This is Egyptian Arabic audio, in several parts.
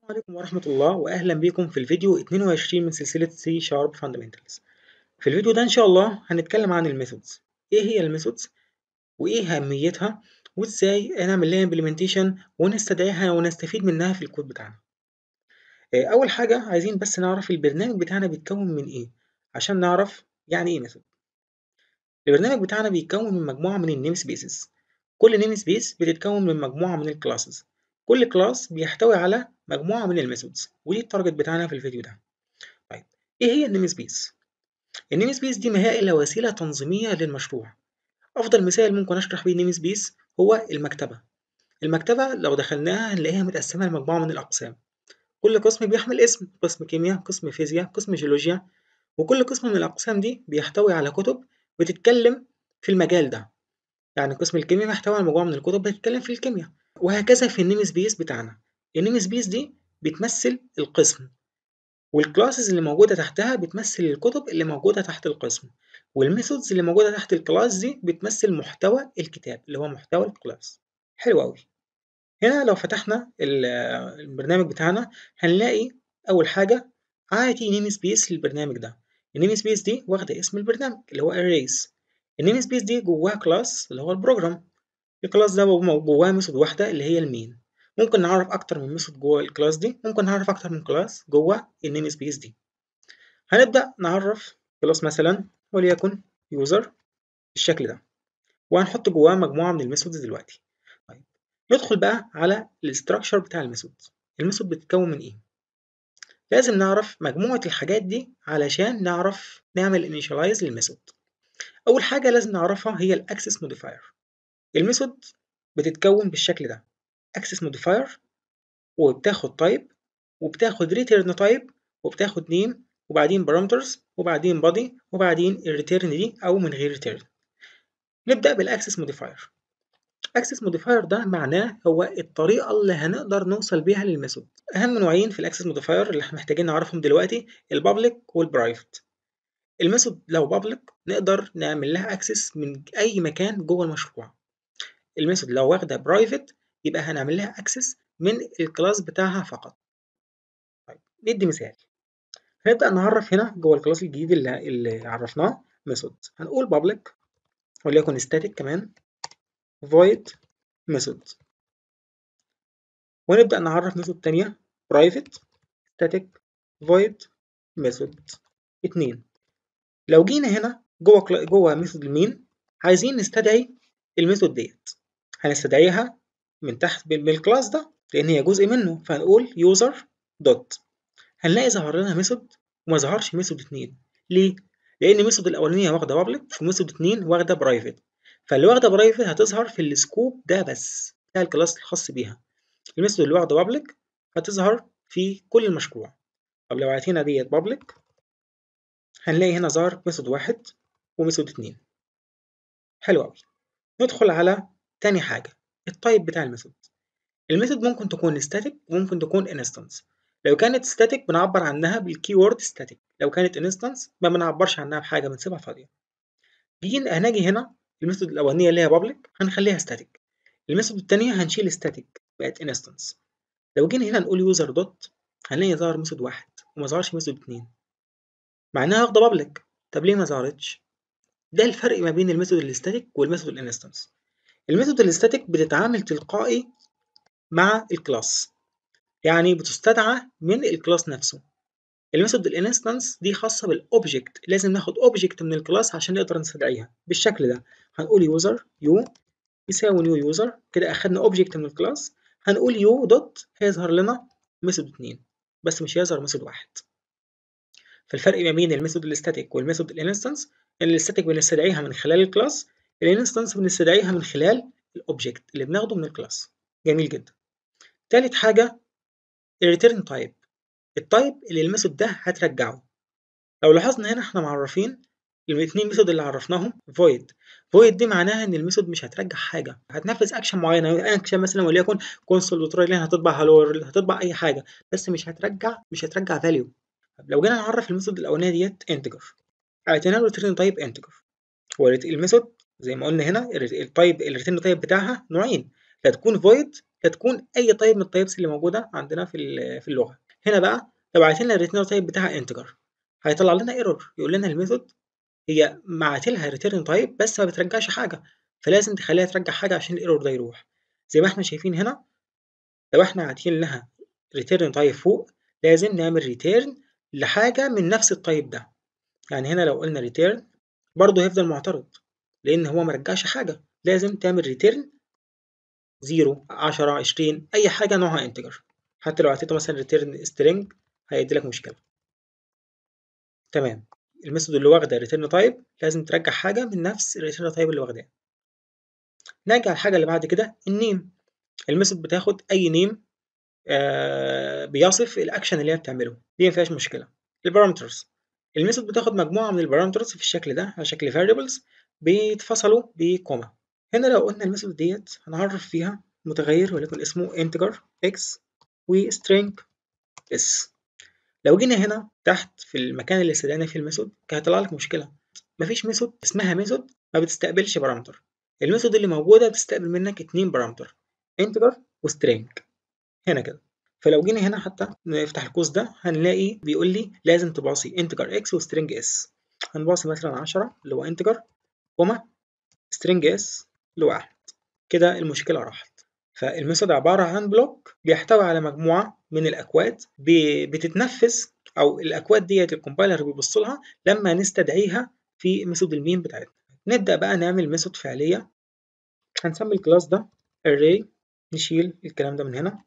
عليكم ورحمة الله وأهلا بكم في الفيديو 22 من سلسلة C Sharp Fundamentals في الفيديو ده إن شاء الله هنتكلم عن الميثودز إيه هي الميثودز وإيه أهميتها وإزاي نعمل لها implementation ونستدعيها ونستفيد منها في الكود بتاعنا أول حاجة عايزين بس نعرف البرنامج بتاعنا بيتكون من إيه عشان نعرف يعني إيه ميثود البرنامج بتاعنا بيتكون من مجموعة من النيم سبيسز كل نيم سبيس بتتكون من مجموعة من الكلاسز كل كلاس بيحتوي على مجموعة من الميثودز ودي التارجت بتاعنا في الفيديو ده طيب ايه هي النيم سبيس النيم سبيس دي ما هي الا وسيلة تنظيمية للمشروع افضل مثال ممكن اشرح بيه النيم سبيس هو المكتبة المكتبة لو دخلناها هنلاقيها متقسمة لمجموعة من الأقسام كل قسم بيحمل اسم قسم كيمياء قسم فيزياء قسم جيولوجيا وكل قسم من الأقسام دي بيحتوي على كتب بتتكلم في المجال ده يعني قسم الكيمياء بيحتوي على مجموعة من الكتب بتتكلم في الكيمياء وهكذا في النيم سبيس بتاعنا النيم سبيس دي بتمثل القسم والكلاسز اللي موجودة تحتها بتمثل الكتب اللي موجودة تحت القسم والميثودز اللي موجودة تحت الكلاس دي بتمثل محتوى الكتاب اللي هو محتوى الكلاس حلو أوي هنا لو فتحنا البرنامج بتاعنا هنلاقي أول حاجة عادي نيم سبيس للبرنامج ده النيم سبيس دي واخدة اسم البرنامج اللي هو arrays النيم سبيس دي جواها كلاس اللي هو البروجرام الكلاس ده جواه ميثود واحدة اللي هي المين ممكن نعرف أكتر من ميثود جوه الكلاس دي ممكن نعرف أكتر من كلاس جوه النيم سبيس دي هنبدأ نعرف كلاس مثلا وليكن يوزر بالشكل ده وهنحط جواه مجموعة من الميثودز دلوقتي طيب ندخل بقى على الاستراكشر بتاع الميثود الميثود بتتكون من إيه لازم نعرف مجموعة الحاجات دي علشان نعرف نعمل initialize للميثود أول حاجة لازم نعرفها هي الأكسس موديفاير الميثود بتتكون بالشكل ده access modifier وبتاخد type وبتاخد return type وبتاخد name وبعدين parameters وبعدين body وبعدين الreturn دي أو من غير return نبدأ بالaccess modifier access modifier ده معناه هو الطريقة اللي هنقدر نوصل بيها للميثود أهم نوعين في الاكسس موديفاير اللي احنا محتاجين نعرفهم دلوقتي البابليك والبرايفت الميثود لو بابليك نقدر نعمل لها اكسس من أي مكان جوه المشروع الميثود لو واخدة برايفت يبقى هنعمل لها اكسس من الكلاس بتاعها فقط طيب ندي مثال هنبدأ نعرف هنا جوه الكلاس الجديد اللي, اللي عرفناه ميثود هنقول public وليكن static كمان void method ونبدأ نعرف ميثود تانية private static void method اتنين لو جينا هنا جوه جوه ميثود المين عايزين نستدعي الميثود ديت هنستدعيها من تحت بالكلاس ده لان هي جزء منه فهنقول user دوت هنلاقي ظهر لنا ميثود وما ظهرش ميثود اتنين ليه لان ميثود الاولانيه واخده بابليك وميثود اتنين واخده برايفت فاللي واخده برايفت هتظهر في السكوب ده بس بتاع الكلاس الخاص بيها الميثود اللي واخده بابليك هتظهر في كل المشروع طب لو عطينا ديت بابليك هنلاقي هنا ظهر ميثود واحد وميثود اتنين حلو قوي ندخل على تاني حاجه التايب بتاع الميثود الميثود ممكن تكون static وممكن تكون instance لو كانت static بنعبر عنها بالكيورد static لو كانت instance ما بنعبرش عنها بحاجة بنسيبها فاضية جينا هنجي هنا الميثود الأولانية اللي هي public هنخليها static الميثود التانية هنشيل static بقت instance لو جينا هنا نقول user dot هنلاقي ظهر ميثود واحد وما ظهرش ميثود اتنين معناها واخدة public طب ليه ما ظهرتش؟ ده الفرق ما بين الميثود الستاتيك والميثود الانستنس الميثود الستاتيك بتتعامل تلقائي مع الكلاس يعني بتستدعى من الكلاس نفسه الميثود الانستنس دي خاصه بالاوبجكت لازم ناخد اوبجكت من الكلاس عشان نقدر نستدعيها بالشكل ده هنقول يوزر يو يساوي نيو يوزر كده اخدنا اوبجكت من الكلاس هنقول يو دوت هيظهر لنا ميثود اتنين بس مش هيظهر ميثود واحد فالفرق ما بين الميثود الستاتيك والميثود الانستنس ان الستاتيك بنستدعيها من خلال الكلاس الانستنس بنستدعيها من خلال الاوبجكت اللي بناخده من الكلاس جميل جدا تالت حاجه الريتيرن تايب التايب اللي الميثود ده هترجعه لو لاحظنا هنا احنا معرفين الاثنين ميثود اللي عرفناهم void void دي معناها ان الميثود مش هترجع حاجه هتنفذ اكشن معينه اكشن مثلا وليكن كونسول دوت هتطبع هلو هتطبع اي حاجه بس مش هترجع مش هترجع فاليو لو جينا نعرف الميثود الاولانيه ديت انتجر اعطينا له ريتيرن تايب انتجر الميثود زي ما قلنا هنا التايب الريتيرن تايب بتاعها نوعين لا تكون void تكون اي طيب من التايبس اللي موجوده عندنا في في اللغه هنا بقى لو عايزين لنا الريتيرن تايب بتاعها انتجر هيطلع لنا ايرور يقول لنا الميثود هي بعت لها ريتيرن تايب بس ما بترجعش حاجه فلازم تخليها ترجع حاجه عشان الايرور ده يروح زي ما احنا شايفين هنا لو احنا عاطين لها ريتيرن تايب فوق لازم نعمل ريتيرن لحاجه من نفس التايب ده يعني هنا لو قلنا ريتيرن برضه هيفضل معترض لان هو ما رجعش حاجه لازم تعمل ريتيرن 0 10 20 اي حاجه نوعها انتجر حتى لو اعطيته مثلا ريتيرن سترينج هيدي لك مشكله تمام الميثود اللي واخده ريتيرن تايب لازم ترجع حاجه من نفس الريتيرن تايب اللي واخداه نرجع الحاجه اللي بعد كده النيم الميثود بتاخد اي نيم آه بيصف الاكشن اللي هي بتعمله دي ما فيهاش مشكله البارامترز الميثود بتاخد مجموعه من البارامترز في الشكل ده على شكل variables بيتفصلوا بكوما هنا لو قلنا الميثود ديت هنعرف فيها متغير وليكن اسمه integer x وstring s لو جينا هنا تحت في المكان اللي استدعينا فيه الميثود كان هيطلع لك مشكله مفيش ميثود اسمها ميثود ما بتستقبلش بارامتر الميثود اللي موجوده بتستقبل منك اتنين بارامتر integer وstring هنا كده فلو جينا هنا حتى نفتح القوس ده هنلاقي بيقول لي لازم تباصي integer x وstring s هنباصي مثلا 10 اللي هو integer كوما string s لواحد كده المشكله راحت فالميثود عباره عن بلوك بيحتوي على مجموعه من الاكواد بتتنفذ او الاكواد ديت الكومبايلر بيبص لها لما نستدعيها في ميثود المين بتاعتنا نبدا بقى نعمل ميثود فعليه هنسمي الكلاس ده array نشيل الكلام ده من هنا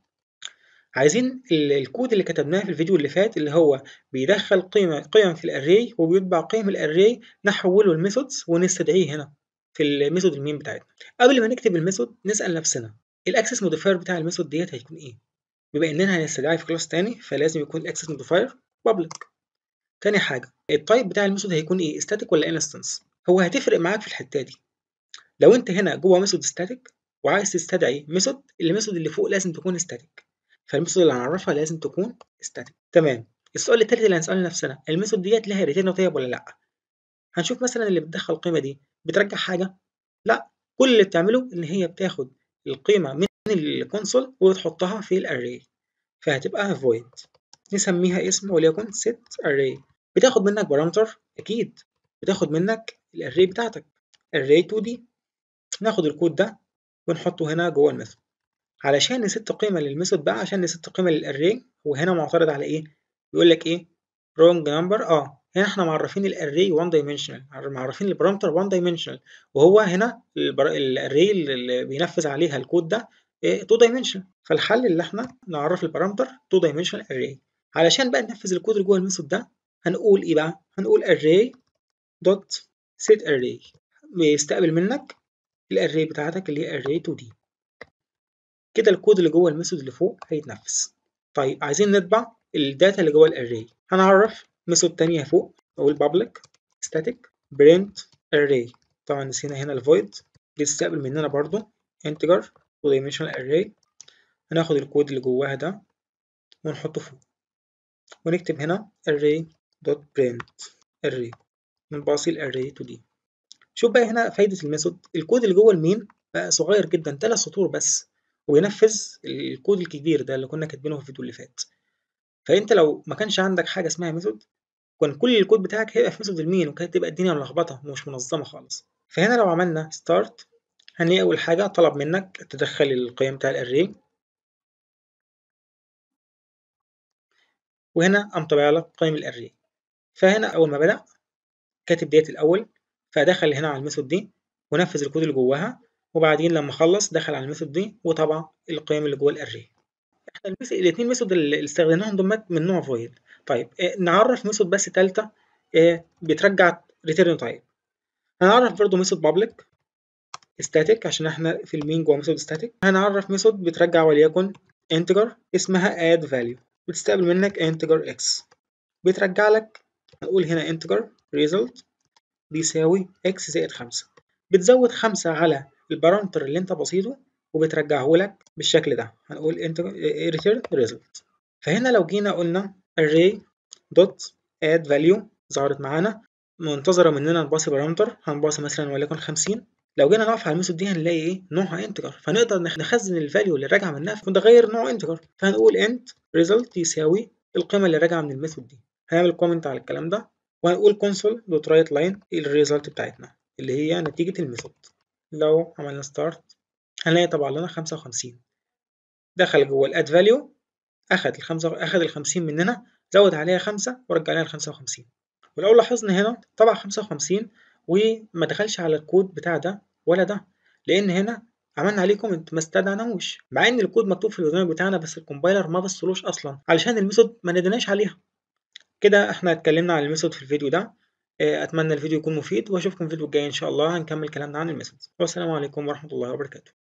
عايزين الكود اللي كتبناه في الفيديو اللي فات اللي هو بيدخل قيمة قيم في الاري وبيطبع قيم الاري نحوله لميثودز ونستدعيه هنا في الميثود المين بتاعتنا قبل ما نكتب الميثود نسال نفسنا الاكسس موديفاير بتاع الميثود ديت هيكون ايه بما اننا هنستدعي في كلاس تاني فلازم يكون الاكسس موديفاير بابليك تاني حاجه التايب بتاع الميثود هيكون ايه ستاتيك ولا انستنس هو هتفرق معاك في الحته دي لو انت هنا جوه ميثود ستاتيك وعايز تستدعي ميثود الميثود اللي فوق لازم تكون ستاتيك فالميثود اللي هنعرفها لازم تكون ستاتيك تمام السؤال التالت اللي هنساله لنفسنا الميثود ديت لها ريتيرن تايب ولا لا هنشوف مثلا اللي بتدخل القيمه دي بترجع حاجه لا كل اللي بتعمله ان هي بتاخد القيمه من الكونسول وتحطها في الاري فهتبقى void نسميها اسم وليكن set array بتاخد منك بارامتر اكيد بتاخد منك الاري بتاعتك array 2d ناخد الكود ده ونحطه هنا جوه الميثود علشان نست قيمه للميثود بقى عشان نست قيمه للاري وهنا معترض على ايه بيقول لك ايه wrong number اه هنا احنا معرفين الاري 1 dimensional معرفين البارامتر 1 dimensional وهو هنا الاري اللي بينفذ عليها الكود ده 2 dimensional فالحل اللي احنا نعرف البارامتر 2 dimensional array علشان بقى ننفذ الكود اللي جوه الميثود ده هنقول ايه بقى هنقول array dot set array بيستقبل منك الاري بتاعتك اللي هي array 2d كده الكود اللي جوه الميثود اللي فوق هيتنفذ طيب عايزين نطبع الداتا اللي جوه الاري هنعرف ميثود تانية فوق اقول public static print array طبعا نسينا هنا الفويد بيستقبل مننا برضو integer dimensional array هناخد الكود اللي جواها ده ونحطه فوق ونكتب هنا array dot print array نباصي الاري to دي شوف بقى هنا فايدة الميثود الكود اللي جوه المين بقى صغير جدا ثلاث سطور بس وينفذ الكود الكبير ده اللي كنا كاتبينه في الفيديو اللي فات فانت لو ما كانش عندك حاجه اسمها ميثود كان كل الكود بتاعك هيبقى في ميثود المين وكانت تبقى الدنيا ملخبطه ومش منظمه خالص فهنا لو عملنا ستارت هنلاقي اول حاجه طلب منك تدخل القيم بتاع الاري وهنا قام طابع لك قيم الاري فهنا اول ما بدا كاتب ديت الاول فدخل هنا على الميثود دي ونفذ الكود اللي جواها وبعدين لما خلص دخل على الميثود دي وطبع القيم اللي جوه الاري احنا الاثنين ميثود اللي استخدمناهم دول من نوع فويد طيب إيه نعرف ميثود بس ثالثه إيه بترجع ريتيرن تايب هنعرف برضو ميثود بابليك ستاتيك عشان احنا في المين جوه ميثود ستاتيك هنعرف ميثود بترجع وليكن انتجر اسمها add value بتستقبل منك integer x بترجع لك هنقول هنا integer result بيساوي x زائد 5 بتزود 5 على البارامتر اللي انت بسيطه وبترجعه لك بالشكل ده هنقول integer return result فهنا لو جينا قلنا array dot add value ظهرت معانا منتظرة مننا نباصي بارامتر هنباصي مثلا وليكن 50 لو جينا نقف على الميثود دي هنلاقي ايه نوعها انتجر فنقدر نخزن الفاليو اللي راجعه منها في متغير نوعه انتجر فهنقول انت result يساوي القيمه اللي راجعه من الميثود دي هنعمل كومنت على الكلام ده وهنقول console دوت رايت لاين الريزلت بتاعتنا اللي هي نتيجه الميثود لو عملنا ستارت هنلاقي طبع لنا 55 دخل جوه الاد فاليو اخد الخمسة اخد ال 50 مننا زود عليها 5 ورجع لنا ال 55 ولو لاحظنا هنا طبع 55 وما دخلش على الكود بتاع ده ولا ده لان هنا عملنا عليه كومنت ما استدعناهوش مع ان الكود مكتوب في البرنامج بتاعنا بس الكومبايلر ما بصلوش اصلا علشان الميثود ما ندناش عليها كده احنا اتكلمنا عن الميثود في الفيديو ده اتمنى الفيديو يكون مفيد واشوفكم في الفيديو الجاي ان شاء الله هنكمل كلامنا عن الميثود والسلام عليكم ورحمه الله وبركاته